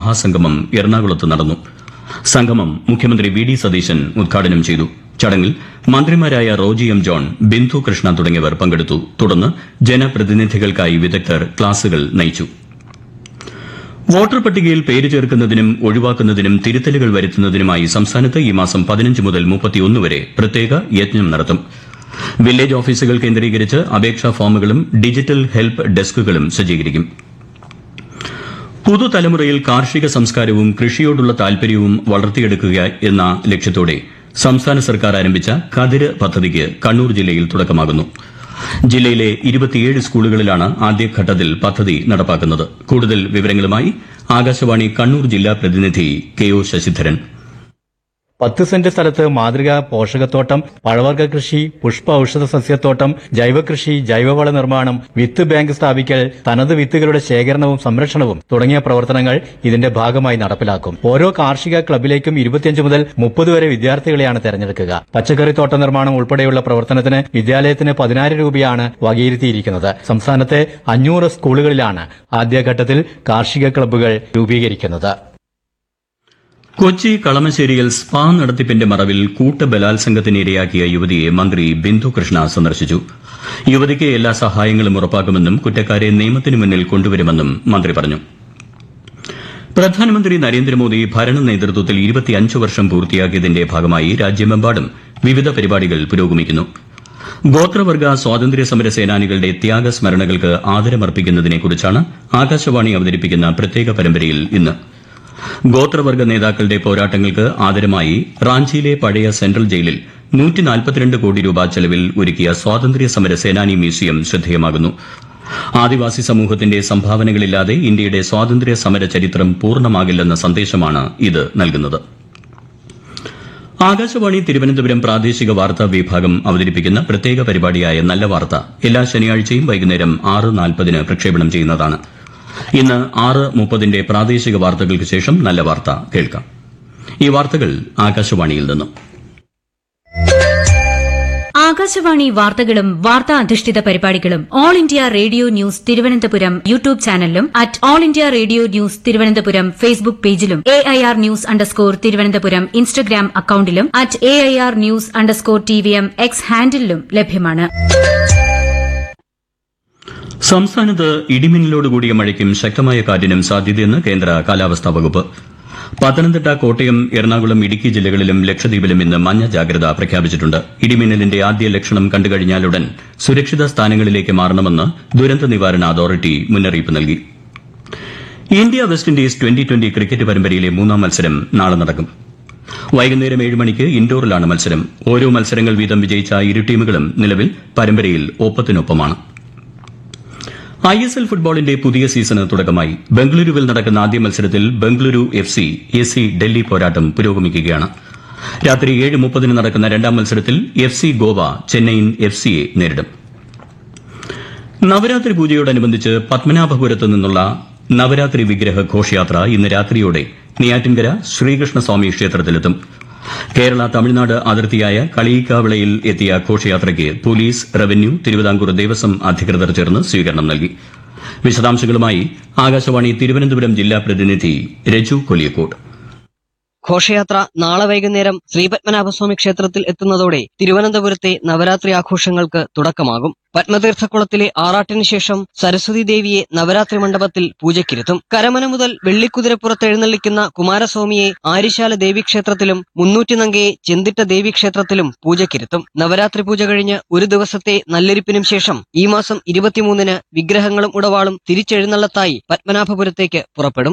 മഹാസംഗമം എറണാകുളത്ത് നടന്നു സംഗമം മുഖ്യമന്ത്രി വി ഡി സതീശൻ ഉദ്ഘാടനം ചെയ്തു ചടങ്ങിൽ മന്ത്രിമാരായ റോജി എം ജോൺ ബിന്ദു കൃഷ്ണ തുടങ്ങിയവർ പങ്കെടുത്തു തുടർന്ന് ജനപ്രതിനിധികൾക്കായി വിദഗ്ധർ ക്ലാസുകൾ നയിച്ചു വോട്ടർ പട്ടികയിൽ പേര് ചേർക്കുന്നതിനും ഒഴിവാക്കുന്നതിനും തിരുത്തലുകൾ വരുത്തുന്നതിനുമായി സംസ്ഥാനത്ത് ഈ മാസം പതിനഞ്ച് മുതൽ മുപ്പത്തിയൊന്ന് വരെ പ്രത്യേക യജ്ഞം നടത്തും വില്ലേജ് ഓഫീസുകൾ കേന്ദ്രീകരിച്ച് അപേക്ഷാ ഫോമുകളും ഡിജിറ്റൽ ഹെൽപ്പ് ഡെസ്കുകളും സജ്ജീകരിക്കും പുതുതലമുറയിൽ കാർഷിക സംസ്കാരവും കൃഷിയോടുള്ള താൽപര്യവും വളർത്തിയെടുക്കുക എന്ന ലക്ഷ്യത്തോടെ സംസ്ഥാന സർക്കാർ ആരംഭിച്ച കതിര് പദ്ധതിക്ക് കണ്ണൂർ ജില്ലയിൽ തുടക്കമാകുന്നു ജില്ലയിലെ ഇരുപത്തിയേഴ് സ്കൂളുകളിലാണ് ആദ്യഘട്ടത്തിൽ പദ്ധതി നടപ്പാക്കുന്നത് കൂടുതൽ വിവരങ്ങളുമായി ആകാശവാണി കണ്ണൂർ ജില്ലാ പ്രതിനിധി കെ ഒ ശശിധരൻ പത്ത് സെന്റ് സ്ഥലത്ത് മാതൃകാ പോഷകത്തോട്ടം പഴവർഗ്ഗ കൃഷി പുഷ്പ ഔഷധ സസ്യത്തോട്ടം ജൈവകൃഷി ജൈവവള നിർമ്മാണം വിത്ത് ബാങ്ക് സ്ഥാപിക്കൽ തനത് വിത്തുകളുടെ ശേഖരണവും സംരക്ഷണവും തുടങ്ങിയ പ്രവർത്തനങ്ങൾ ഇതിന്റെ ഭാഗമായി നടപ്പിലാക്കും ഓരോ കാർഷിക ക്ലബിലേക്കും ഇരുപത്തിയഞ്ച് മുതൽ മുപ്പത് വരെ വിദ്യാർത്ഥികളെയാണ് തെരഞ്ഞെടുക്കുക പച്ചക്കറി തോട്ട നിർമ്മാണം ഉൾപ്പെടെയുള്ള പ്രവർത്തനത്തിന് വിദ്യാലയത്തിന് പതിനായിരം രൂപയാണ് വകയിരുത്തിയിരിക്കുന്നത് സംസ്ഥാനത്തെ അഞ്ഞൂറ് സ്കൂളുകളിലാണ് ആദ്യഘട്ടത്തിൽ കാർഷിക ക്ലബ്ബുകൾ രൂപീകരിക്കുന്നത് കൊച്ചി കളമശ്ശേരിയിൽ സ്പാ നടത്തിപ്പിന്റെ മറവിൽ കൂട്ടബലാത്സംഗത്തിന് ഇരയാക്കിയ യുവതിയെ മന്ത്രി ബിന്ദു കൃഷ്ണ സന്ദർശിച്ചു യുവതിക്ക് എല്ലാ സഹായങ്ങളും ഉറപ്പാക്കുമെന്നും കുറ്റക്കാരെ നിയമത്തിന് മുന്നിൽ കൊണ്ടുവരുമെന്നും മന്ത്രി പറഞ്ഞു പ്രധാനമന്ത്രി നരേന്ദ്രമോദി ഭരണ നേതൃത്വത്തിൽ ഇരുപത്തിയഞ്ച് വർഷം പൂർത്തിയാക്കിയതിന്റെ ഭാഗമായി രാജ്യമെമ്പാടും വിവിധ പരിപാടികൾ പുരോഗമിക്കുന്നു ഗോത്രവർഗ സ്വാതന്ത്ര്യ സമര സേനാനികളുടെ ത്യാഗസ്മരണകൾക്ക് ആദരമർപ്പിക്കുന്നതിനെക്കുറിച്ചാണ് ആകാശവാണി അവതരിപ്പിക്കുന്ന പ്രത്യേക പരമ്പരയിൽ ഇന്ന് ഗോത്രവർഗ നേതാക്കളുടെ പോരാട്ടങ്ങൾക്ക് ആദരമായി റാഞ്ചിയിലെ പഴയ സെൻട്രൽ ജയിലിൽ കോടി രൂപ ചെലവിൽ ഒരുക്കിയ സ്വാതന്ത്ര്യ സമര സേനാനി മ്യൂസിയം ശ്രദ്ധേയമാകുന്നു ആദിവാസി സമൂഹത്തിന്റെ സംഭാവനകളില്ലാതെ ഇന്ത്യയുടെ സ്വാതന്ത്ര്യ സമര ചരിത്രം പൂർണ്ണമാകില്ലെന്ന സന്ദേശമാണ് ഇത് നൽകുന്നത് ആകാശവാണി തിരുവനന്തപുരം പ്രാദേശിക വാർത്താ വിഭാഗം അവതരിപ്പിക്കുന്ന പ്രത്യേക പരിപാടിയായ നല്ല വാർത്ത എല്ലാ ശനിയാഴ്ചയും വൈകുന്നേരം ആറ് നാൽപ്പതിന് പ്രക്ഷേപണം ചെയ്യുന്നതാണ് ഇന്ന് ആറ് മുപ്പതിന്റെ പ്രാദേശിക വാർത്തകൾക്ക് ശേഷം നല്ല വാർത്ത കേൾക്കാം ഈ വാർത്തകൾ ആകാശവാണിയിൽ നിന്നും ആകാശവാണി വാർത്തകളും വാർത്താ അധിഷ്ഠിത പരിപാടികളും All India Radio news Thiruvananthapuram YouTube ചാനലിലും at All India Radio news Thiruvananthapuram Facebook പേജിലും A I R news underscore Thiruvananthapuram Instagram അക്കൌണ്ടിലും at A I R news underscore T V M X ഹാൻഡിലും ലഭ്യമാണ് സംസ്ഥാനത്ത് ഇടിമിന്നലോടുകൂടിയ മഴയ്ക്കും ശക്തമായ കാറ്റിനും സാധ്യതയെന്ന് കേന്ദ്ര കാലാവസ്ഥാ വകുപ്പ് പത്തനംതിട്ട കോട്ടയം എറണാകുളം ഇടുക്കി ജില്ലകളിലും ലക്ഷദ്വീപിലും ഇന്ന് മഞ്ഞ ജാഗ്രത പ്രഖ്യാപിച്ചിട്ടുണ്ട് ഇടിമിന്നലിന്റെ ആദ്യ ലക്ഷണം കണ്ടുകഴിഞ്ഞാലുടൻ സുരക്ഷിത സ്ഥാനങ്ങളിലേക്ക് മാറണമെന്ന് ദുരന്ത നിവാരണ അതോറിറ്റി മുന്നറിയിപ്പ് നൽകി India West Indies twenty twenty cricket പരമ്പരയിലെ മൂന്നാം മത്സരം നാളെ നടക്കും വൈകുന്നേരം ഏഴ് മണിക്ക് ഇൻഡോറിലാണ് മത്സരം ഓരോ മത്സരങ്ങൾ വീതം വിജയിച്ച ഇരു ടീമുകളും നിലവിൽ പരമ്പരയിൽ ഒപ്പത്തിനൊപ്പമാണ് ഐ എസ് എൽ ഫുട്ബോളിന്റെ പുതിയ സീസണ് തുടക്കമായി ബംഗളൂരുവിൽ നടക്കുന്ന ആദ്യ മത്സരത്തിൽ Bengaluru F C S C Delhi പോരാട്ടം പുരോഗമിക്കുകയാണ് രാത്രി ഏഴ് മുപ്പതിന് നടക്കുന്ന രണ്ടാം മത്സരത്തിൽ F C Goa Chennaiyin F സിയെ നേരിടും നവരാത്രി പൂജയോടനുബന്ധിച്ച് പത്മനാഭപുരത്ത് നിന്നുള്ള നവരാത്രി വിഗ്രഹ ഘോഷയാത്ര ഇന്ന് രാത്രിയോടെ നെയ്യാറ്റിൻകര ശ്രീകൃഷ്ണസ്വാമി ക്ഷേത്രത്തിലെത്തും കേരള തമിഴ്നാട് അതിർത്തിയായ കളിയിക്കാവിളയിൽ എത്തിയ ഘോഷയാത്രയ്ക്ക് പോലീസ് റവന്യൂ തിരുവിതാംകൂർ ദേവസ്വം അധികൃതർ ചേർന്ന് സ്വീകരണം നൽകി വിശദാംശങ്ങളുമായി ആകാശവാണി തിരുവനന്തപുരം ജില്ലാ പ്രതിനിധി രജു കൊലിയക്കോട്ട് ഘോഷയാത്ര നാളെ വൈകുന്നേരം ശ്രീപത്മനാഭസ്വാമി ക്ഷേത്രത്തിൽ എത്തുന്നതോടെ തിരുവനന്തപുരത്തെ നവരാത്രി ആഘോഷങ്ങൾക്ക് തുടക്കമാകും പത്മതീർത്ഥക്കുളത്തിലെ ആറാട്ടിന് ശേഷം സരസ്വതി ദേവിയെ നവരാത്രി മണ്ഡപത്തിൽ പൂജയ്ക്കിരുത്തും കരമന മുതൽ വെള്ളിക്കുതിരപ്പുറത്ത് എഴുന്നള്ളിക്കുന്ന കുമാരസ്വാമിയെ ആര്യശാല ദേവീക്ഷേത്രത്തിലും മുന്നൂറ്റിനങ്കയെ ചെന്തിട്ട ദേവീക്ഷേത്രത്തിലും പൂജയ്ക്കിരുത്തും നവരാത്രി പൂജ കഴിഞ്ഞ് ഒരു ദിവസത്തെ നല്ലെരിപ്പിനും ശേഷം ഈ മാസം ഇരുപത്തിമൂന്നിന് വിഗ്രഹങ്ങളും ഉടവാളും തിരിച്ചെഴുന്നള്ളത്തായി പത്മനാഭപുരത്തേക്ക് പുറപ്പെടും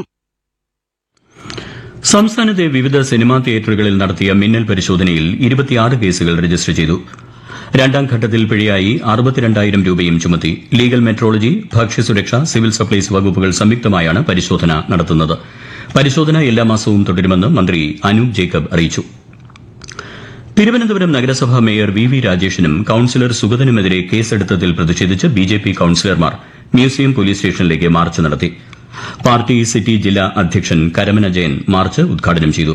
സംസ്ഥാനത്തെ വിവിധ സിനിമാ തിയേറ്ററുകളിൽ നടത്തിയ മിന്നൽ പരിശോധനയിൽ ഇരുപത്തിയാറ് കേസുകൾ രജിസ്റ്റർ ചെയ്തു രണ്ടാം ഘട്ടത്തിൽ പിഴയായി അറുപത്തിരണ്ടായിരം രൂപയും ചുമത്തി ലീഗൽ മെട്രോളജി ഭക്ഷ്യസുരക്ഷ സിവിൽ സപ്ലൈസ് വകുപ്പുകൾ സംയുക്തമായാണ് പരിശോധന നടത്തുന്നത് പരിശോധന എല്ലാ മാസവും തുടരുമെന്ന് മന്ത്രി അനൂപ് ജേക്കബ് അറിയിച്ചു തിരുവനന്തപുരം നഗരസഭാ മേയർ വി വി രാജേഷിനും കൌൺസിലർ സുഗതനുമെതിരെ കേസെടുത്തതിൽ പ്രതിഷേധിച്ച് ബി ജെ പി കൌൺസിലർമാർ മ്യൂസിയം പോലീസ് സ്റ്റേഷനിലേക്ക് മാർച്ച് നടത്തി പാർട്ടി സിറ്റി ജില്ലാ അധ്യക്ഷൻ കരമന ജയൻ മാർച്ച് ഉദ്ഘാടനം ചെയ്തു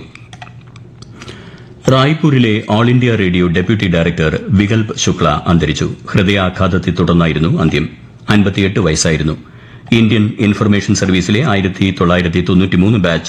റായ്പൂരിലെ All India Radio deputy director Vikalp Shukla അന്തരിച്ചു ഹൃദയാഘാതത്തെ തുടർന്നായിരുന്നു അന്ത്യം അൻപത്തിയെട്ട് വയസ്സായിരുന്നു ഇന്ത്യൻ ഇൻഫർമേഷൻ സർവീസിലെ ആയിരത്തി തൊള്ളായിരത്തി തൊണ്ണൂറ്റിമൂന്ന് ബാച്ച്